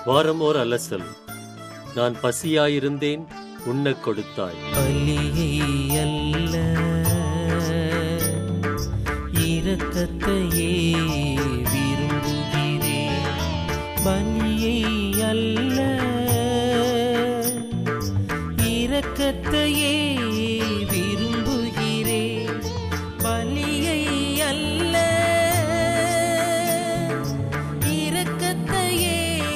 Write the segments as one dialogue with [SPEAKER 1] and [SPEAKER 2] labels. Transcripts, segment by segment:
[SPEAKER 1] வாரமோர் அலசல் நான் பசியாயிருந்தேன் உண்ணக் கொடுத்தாய்
[SPEAKER 2] பலியை அல்ல இரக்கத்தையே விரும்புகிறேன் பலியை அல்ல இரக்கத்தையே விரும்புகிறேன் பலியை அல்ல இரக்கத்தையே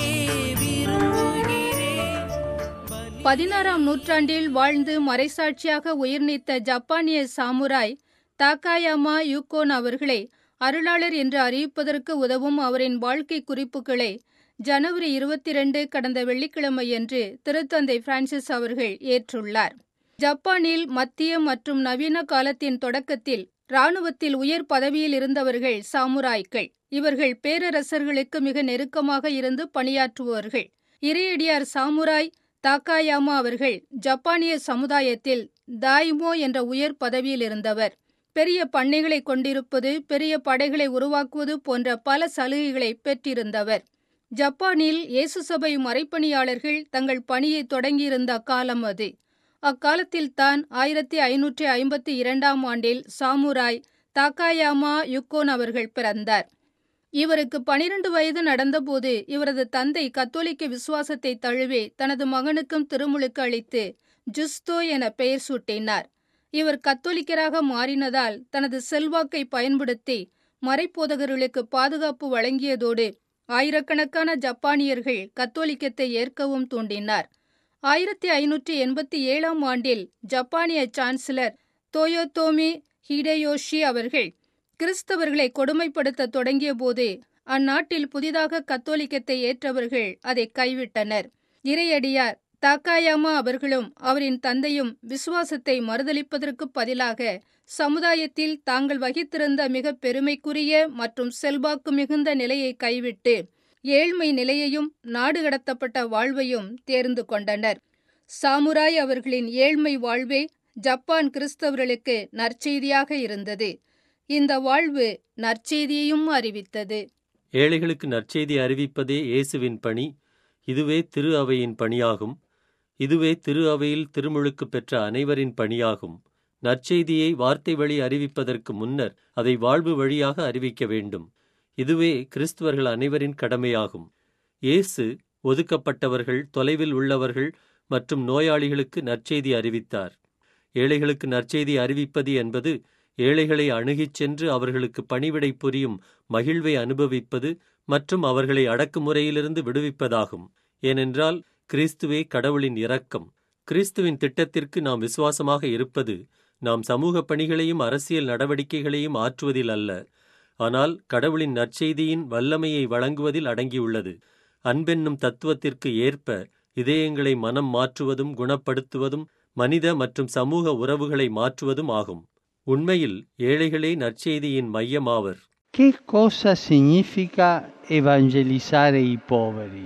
[SPEAKER 2] விரும்புகிறேன் பலி-
[SPEAKER 3] பதினாறாம் நூற்றாண்டில் வாழ்ந்து மறைசாட்சியாக உயிர்நீத்த ஜப்பானிய சாமுராய் தாக்காயாமா யூகோன் அவர்களை அருளாளர் என்று அறிவிப்பதற்கு உதவும் அவரின் வாழ்க்கை குறிப்புகளை ஜனவரி இருபத்தி ரெண்டு கடந்த வெள்ளிக்கிழமையன்று திருத்தந்தை பிரான்சிஸ் அவர்கள் ஏற்றுள்ளார் ஜப்பானில் மத்திய மற்றும் நவீன காலத்தின் தொடக்கத்தில் இராணுவத்தில் உயர் பதவியில் இருந்தவர்கள் சாமுராய்கள் இவர்கள் பேரரசர்களுக்கு மிக நெருக்கமாக இருந்து பணியாற்றுபவர்கள் இறையடியார் சாமுராய் தாக்காயாமா அவர்கள் ஜப்பானிய சமுதாயத்தில் தாய்மோ என்ற உயர் பதவியில் இருந்தவர் பெரிய பண்ணைகளை கொண்டிருப்பது பெரிய படைகளை உருவாக்குவது போன்ற பல சலுகைகளை பெற்றிருந்தவர் ஜப்பானில் இயேசு சபை மறைப்பணியாளர்கள் தங்கள் பணியை தொடங்கியிருந்த காலம் அது அக்காலத்தில் தான் ஆயிரத்தி ஐநூற்றி ஐம்பத்தி இரண்டாம் ஆண்டில் சாமுராய் தாக்காயாமா யுக்கோன் அவர்கள் பிறந்தார் இவருக்கு பனிரெண்டு வயது நடந்தபோது இவரது தந்தை கத்தோலிக்க விசுவாசத்தை தழுவி தனது மகனுக்கும் திருமுழுக்கு அளித்து ஜுஸ்தோ என பெயர் சூட்டினார் இவர் கத்தோலிக்கராக மாறினதால் தனது செல்வாக்கை பயன்படுத்தி மறைப்போதகர்களுக்கு பாதுகாப்பு வழங்கியதோடு ஆயிரக்கணக்கான ஜப்பானியர்கள் கத்தோலிக்கத்தை ஏற்கவும் தூண்டினார் ஆயிரத்தி ஐநூற்றி எண்பத்தி ஏழாம் ஆண்டில் ஜப்பானிய சான்சலர் தோயோதோமி ஹிடயோஷி அவர்கள் கிறிஸ்தவர்களை கொடுமைப்படுத்த தொடங்கியபோது அந்நாட்டில் புதிதாக கத்தோலிக்கத்தை ஏற்றவர்கள் அதை கைவிட்டனர் இறையடியார் தாக்காயாமா அவர்களும் அவரின் தந்தையும் விசுவாசத்தை மறுதலிப்பதற்கு பதிலாக சமுதாயத்தில் தாங்கள் வகித்திருந்த மிக பெருமைக்குரிய மற்றும் செல்வாக்கு மிகுந்த நிலையை கைவிட்டு ஏழ்மை நிலையையும் நாடு கடத்தப்பட்ட வாழ்வையும் தேர்ந்து கொண்டனர் சாமுராய் அவர்களின் ஏழ்மை வாழ்வே ஜப்பான் கிறிஸ்தவர்களுக்கு நற்செய்தியாக இருந்தது இந்த வாழ்வு நற்செய்தியையும் அறிவித்தது
[SPEAKER 1] ஏழைகளுக்கு நற்செய்தி அறிவிப்பதே இயேசுவின் பணி இதுவே திரு அவையின் பணியாகும் இதுவே திரு அவையில் திருமுழுக்கு பெற்ற அனைவரின் பணியாகும் நற்செய்தியை வார்த்தை வழி அறிவிப்பதற்கு முன்னர் அதை வாழ்வு வழியாக அறிவிக்க வேண்டும் இதுவே கிறிஸ்துவர்கள் அனைவரின் கடமையாகும் இயேசு ஒதுக்கப்பட்டவர்கள் தொலைவில் உள்ளவர்கள் மற்றும் நோயாளிகளுக்கு நற்செய்தி அறிவித்தார் ஏழைகளுக்கு நற்செய்தி அறிவிப்பது என்பது ஏழைகளை அணுகிச் சென்று அவர்களுக்கு பணிவிடை புரியும் மகிழ்வை அனுபவிப்பது மற்றும் அவர்களை அடக்குமுறையிலிருந்து விடுவிப்பதாகும் ஏனென்றால் கிறிஸ்துவே கடவுளின் இரக்கம் கிறிஸ்துவின் திட்டத்திற்கு நாம் விசுவாசமாக இருப்பது நாம் சமூக பணிகளையும் அரசியல் நடவடிக்கைகளையும் ஆற்றுவதில் அல்ல ஆனால் கடவுளின் நற்செய்தியின் வல்லமையை வழங்குவதில் அடங்கியுள்ளது அன்பென்னும் தத்துவத்திற்கு ஏற்ப இதயங்களை மனம் மாற்றுவதும் குணப்படுத்துவதும் மனித மற்றும் சமூக உறவுகளை மாற்றுவதும் ஆகும் உண்மையில் ஏழைகளே நற்செய்தியின் மையமாவர்
[SPEAKER 4] Che cosa significa evangelizzare i poveri?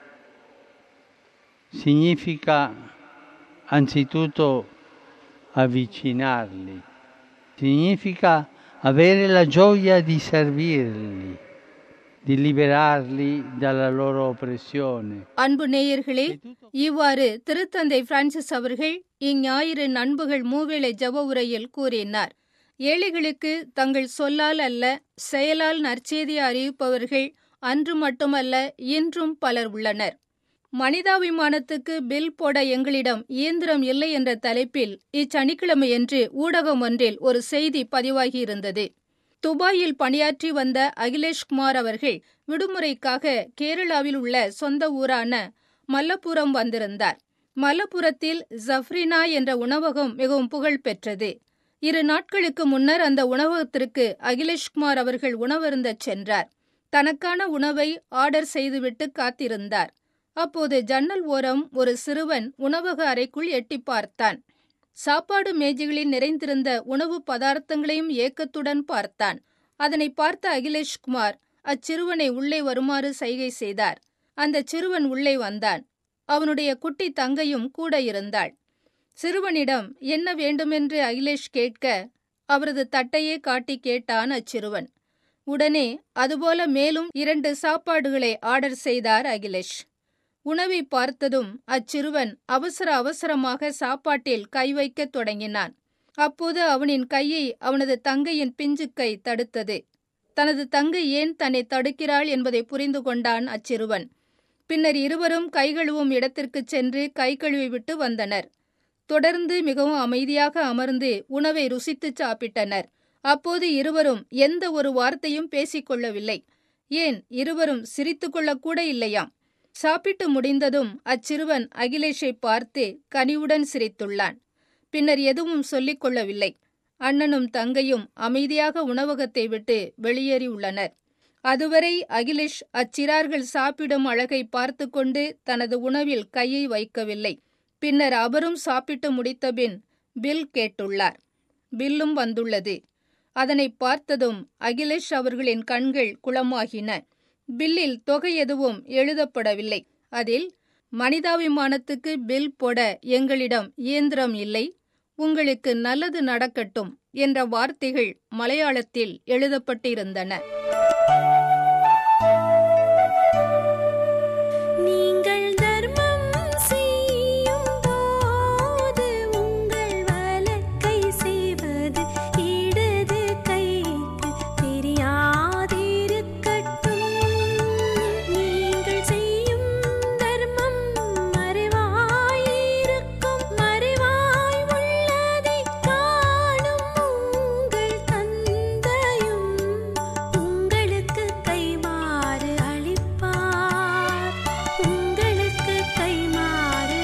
[SPEAKER 4] Significa anzitutto avvicinarli, significa avere la gioia di servirli, di liberarli dalla loro oppressione.
[SPEAKER 3] அன்பு நேயர்களே இவ்வாறு திருத்தந்தை பிரான்சிஸ் அவர்கள் இஞ்ஞாயிறு நண்புகள் மூவேளை ஜெப உரையில் கூறினார் ஏழைகளுக்கு தங்கள் சொல்லால் அல்ல செயலால் நற்செய்தி அறிவிப்பவர்கள் அன்று மட்டுமல்ல இன்றும் பலர் உள்ளனர் மனிதாபிமானத்துக்கு பில் போட எங்களிடம் இயந்திரம் இல்லை என்ற தலைப்பில் இச்சனிக்கிழமையன்று ஊடகம் ஒன்றில் ஒரு செய்தி பதிவாகியிருந்தது துபாயில் பணியாற்றி வந்த அகிலேஷ் குமார் அவர்கள் விடுமுறைக்காக கேரளாவில் உள்ள சொந்த ஊரான மல்லபுரம் வந்திருந்தார் மல்லபுரத்தில் ஜஃப்ரினா என்ற உணவகம் மிகவும் புகழ் பெற்றது இரு நாட்களுக்கு முன்னர் அந்த உணவகத்திற்கு அகிலேஷ் குமார் அவர்கள் உணவருந்தச் சென்றார் தனக்கான உணவை ஆர்டர் செய்துவிட்டு காத்திருந்தார் அப்போது ஜன்னல் ஓரம் ஒரு சிறுவன் உணவக அறைக்குள் எட்டி பார்த்தான் சாப்பாடு மேஜைகளில் நிறைந்திருந்த உணவு பதார்த்தங்களையும் ஏக்கத்துடன் பார்த்தான் அதனை பார்த்த அகிலேஷ் குமார் அச்சிறுவனை உள்ளே வருமாறு சைகை செய்தார் அந்த சிறுவன் உள்ளே வந்தான் அவனுடைய குட்டி தங்கையும் கூட இருந்தாள் சிறுவனிடம் என்ன வேண்டுமென்று அகிலேஷ் கேட்க அவரது தட்டையே காட்டி கேட்டான் அச்சிறுவன் உடனே அதுபோல மேலும் இரண்டு சாப்பாடுகளை ஆர்டர் செய்தார் அகிலேஷ் உணவை பார்த்ததும் அச்சிறுவன் அவசர அவசரமாக சாப்பாட்டில் கை வைக்கத் தொடங்கினான் அப்போது அவனின் கையை அவனது தங்கையின் பிஞ்சு கை தடுத்தது தனது தங்கை ஏன் தன்னை தடுக்கிறாள் என்பதை புரிந்து கொண்டான் அச்சிறுவன் பின்னர் இருவரும் கை கழுவும் இடத்திற்குச் சென்று கை கழுவி விட்டு வந்தனர் தொடர்ந்து மிகவும் அமைதியாக அமர்ந்து உணவை ருசித்துச் சாப்பிட்டனர் அப்போது இருவரும் எந்த ஒரு வார்த்தையும் பேசிக்கொள்ளவில்லை ஏன் இருவரும் சிரித்துக்கொள்ளக்கூட இல்லையாம் சாப்பிட்டு முடிந்ததும் அச்சிறுவன் அகிலேஷை பார்த்து கனிவுடன் சிரித்துள்ளான் பின்னர் எதுவும் சொல்லிக் கொள்ளவில்லை அண்ணனும் தங்கையும் அமைதியாக உணவகத்தை விட்டு வெளியேறியுள்ளனர் அதுவரை அகிலேஷ் அச்சிறார்கள் சாப்பிடும் அழகை பார்த்து கொண்டு தனது உணவில் கையை வைக்கவில்லை பின்னர் அவரும் சாப்பிட்டு முடித்தபின் பில் கேட்டுள்ளார் பில்லும் வந்துள்ளது அதனை பார்த்ததும் அகிலேஷ் அவர்களின் கண்கள் குளமாகின பில்லில் தொகை எதுவும் எழுதப்படவில்லை அதில் மனிதாபிமானத்துக்கு பில் போட எங்களிடம் இயந்திரம் இல்லை உங்களுக்கு நல்லது நடக்கட்டும் என்ற வார்த்தைகள் மலையாளத்தில் எழுதப்பட்டிருந்தன
[SPEAKER 5] நீங்கள் தர்மம் செய்யும் போது உங்கள் வலக்கை செய்வது இடது கைக்கு தெரியாதிருக்கட்டும் நீங்கள் செய்யும் தர்மம் மறைவாயிருக்கும் மறைவாய் உள்ளதை காணும் உங்கள் தந்தையும் உங்களுக்கு கைமாறு அளிப்பார் உங்களுக்கு கைமாறு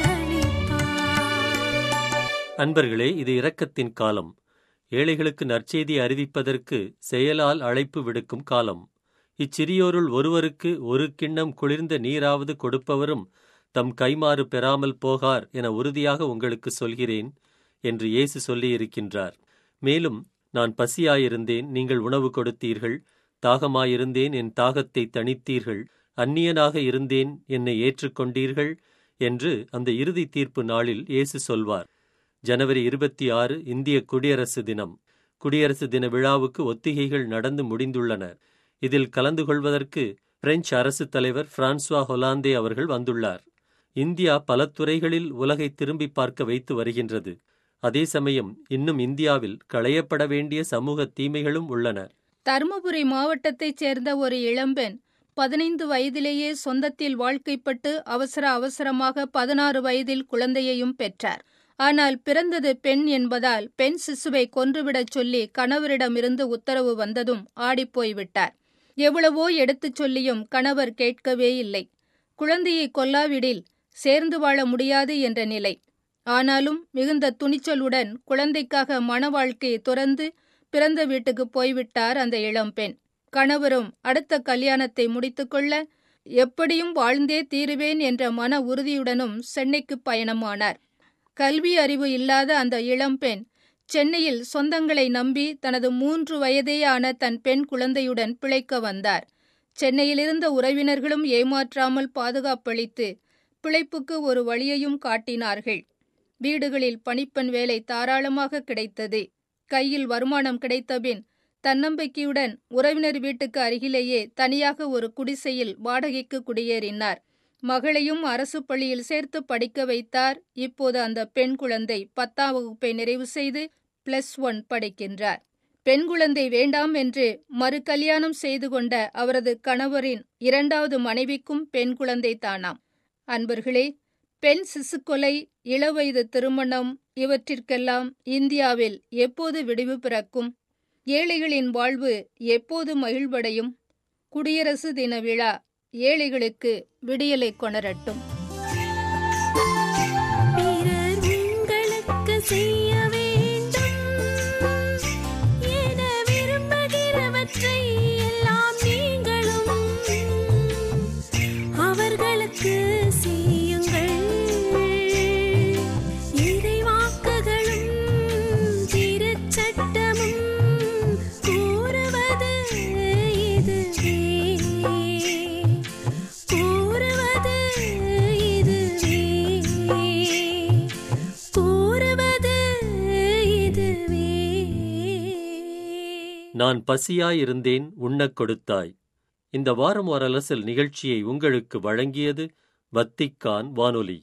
[SPEAKER 5] அளிப்பார்
[SPEAKER 1] அன்பர்களே இது இரக்கத்தின் காலம் ஏழைகளுக்கு நற்செய்தி அறிவிப்பதற்கு செயலால் அழைப்பு விடுக்கும் காலம் இச்சிறியோருள் ஒருவருக்கு ஒரு கிண்ணம் குளிர்ந்த நீராவது கொடுப்பவரும் தம் கைமாறு பெறாமல் போகார் என உறுதியாக உங்களுக்கு சொல்கிறேன் என்று இயேசு சொல்லியிருக்கின்றார் மேலும் நான் பசியாயிருந்தேன் நீங்கள் உணவு கொடுத்தீர்கள் தாகமாயிருந்தேன் என் தாகத்தை தணித்தீர்கள் அந்நியனாக இருந்தேன் என்னை ஏற்றுக்கொண்டீர்கள் என்று அந்த இறுதி தீர்ப்பு நாளில் இயேசு சொல்வார் ஜனவரி இருபத்தி ஆறு இந்திய குடியரசு தினம் குடியரசு தின விழாவுக்கு ஒத்திகைகள் நடந்து முடிந்துள்ளன இதில் கலந்து கொள்வதற்கு பிரெஞ்சு அரசுத் தலைவர் பிரான்சுவா ஹொலாந்தே அவர்கள் வந்துள்ளார் இந்தியா பல துறைகளில் உலகை திரும்பி பார்க்க வைத்து வருகின்றது அதே சமயம் இன்னும் இந்தியாவில் களையப்பட வேண்டிய சமூக தீமைகளும் உள்ளன
[SPEAKER 3] தருமபுரி மாவட்டத்தைச் சேர்ந்த ஒரு இளம்பெண் பதினைந்து வயதிலேயே சொந்தத்தில் வாழ்க்கைப்பட்டு அவசர அவசரமாக பதினாறு வயதில் குழந்தையையும் பெற்றார் ஆனால் பிறந்தது பெண் என்பதால் பெண் சிசுவை கொன்றுவிடச் சொல்லி கணவரிடமிருந்து உத்தரவு வந்ததும் ஆடிப்போய் விட்டார் எவ்வளவோ எடுத்துச் சொல்லியும் கணவர் கேட்கவே இல்லை குழந்தையை கொல்லாவிடில் சேர்ந்து வாழ முடியாது என்ற நிலை ஆனாலும் மிகுந்த துணிச்சலுடன் குழந்தைக்காக மன வாழ்க்கையை துறந்து பிறந்த வீட்டுக்கு போய்விட்டார் அந்த இளம்பெண் கணவரும் அடுத்த கல்யாணத்தை முடித்துக்கொள்ள எப்படியும் வாழ்ந்தே தீருவேன் என்ற மன உறுதியுடனும் சென்னைக்கு பயணமானார் கல்வி அறிவு இல்லாத அந்த இளம்பெண் சென்னையில் சொந்தங்களை நம்பி தனது மூன்று வயதேயான தன் பெண் குழந்தையுடன் பிழைக்க வந்தார் சென்னையிலிருந்த உறவினர்களும் ஏமாற்றாமல் பாதுகாப்பளித்து பிழைப்புக்கு ஒரு வழியையும் காட்டினார்கள் வீடுகளில் பணிப்பெண் வேலை தாராளமாக கிடைத்தது கையில் வருமானம் கிடைத்தபின் தன்னம்பிக்கையுடன் உறவினர் வீட்டுக்கு அருகிலேயே தனியாக ஒரு குடிசையில் வாடகைக்கு குடியேறினார் மகளையும் அரசு பள்ளியில் சேர்த்து படிக்க வைத்தார் இப்போது அந்த பெண் குழந்தை பத்தாம் வகுப்பை நிறைவு செய்து பிளஸ் ஒன் படிக்கின்றார் பெண் குழந்தை வேண்டாம் என்று மறு கல்யாணம் செய்து கொண்ட அவரது கணவரின் இரண்டாவது மனைவிக்கும் பெண் குழந்தை தானாம் அன்பர்களே பெண் சிசுக்கொலை இளவயது திருமணம் இவற்றிற்கெல்லாம் இந்தியாவில் எப்போது விடிவு பிறக்கும் ஏழைகளின் வாழ்வு எப்போது மகிழ்வடையும் குடியரசு தின விழா ஏழைகளுக்கு விடியலை கொணரட்டும்
[SPEAKER 5] பிறர் உங்களுக்கு செய்ய வேண்டும் என விரும்புகிறவற்றை எல்லாம் நீங்களும் அவர்களுக்கு செய்யுங்கள் இறைவாக்குகளும் திருச்சட்டமும் கூறுவது இதுவே கூறுவது இதுவே கூறுவது இதுவே
[SPEAKER 1] நான் பசியாயிருந்தேன் உண்ணக் கொடுத்தாய் இந்த வாரம் ஒரு அலசல் நிகழ்ச்சியை உங்களுக்கு வழங்கியது வத்திக்கான் வானொலி